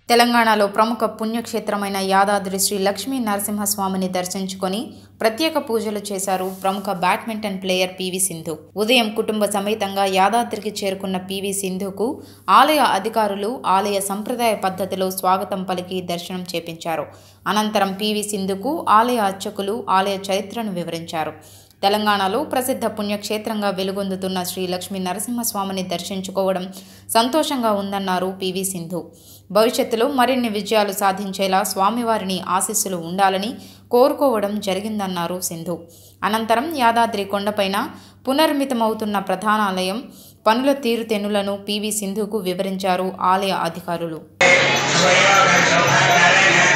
తెలంగాణలో ప్రముఖ పుణ్యక్షేత్రమైన యాదాద్రి శ్రీ లక్ష్మీ నరసింహస్వామిని దర్శించుకొని ప్రత్యేక పూజలు చేశారు ప్రముఖ బ్యాడ్మింటన్ ప్లేయర్ పివి సింధు ఉదయం కుటుంబ సమేతంగా యాదాద్రికి చేరుకున్న పివి సింధుకు ఆలయ అధికారులు ఆలయ సంప్రదాయ పద్ధతిలో స్వాగతం పలికి దర్శనం చేపించారు అనంతరం పివి సింధుకు ఆలయ అర్చకులు ఆలయ చరిత్రను వివరించారు తెలంగాణలో ప్రసిద్ధ పుణ్యక్షేత్రంగా వెలుగొందుతున్న శ్రీ లక్ష్మీ నరసింహస్వామిని దర్శించుకోవడం సంతోషంగా ఉందన్నారు పివి సింధు భవిష్యత్తులో మరిన్ని విజయాలు సాధించేలా స్వామివారిని ఆశీస్సులు ఉండాలని కోరుకోవడం జరిగిందన్నారు సింధు అనంతరం యాదాద్రి కొండపైన పునర్మితమవుతున్న ప్రధానాలయం పనుల తీరుతెన్నులను పివి సింధుకు వివరించారు ఆలయ అధికారులు స్వయం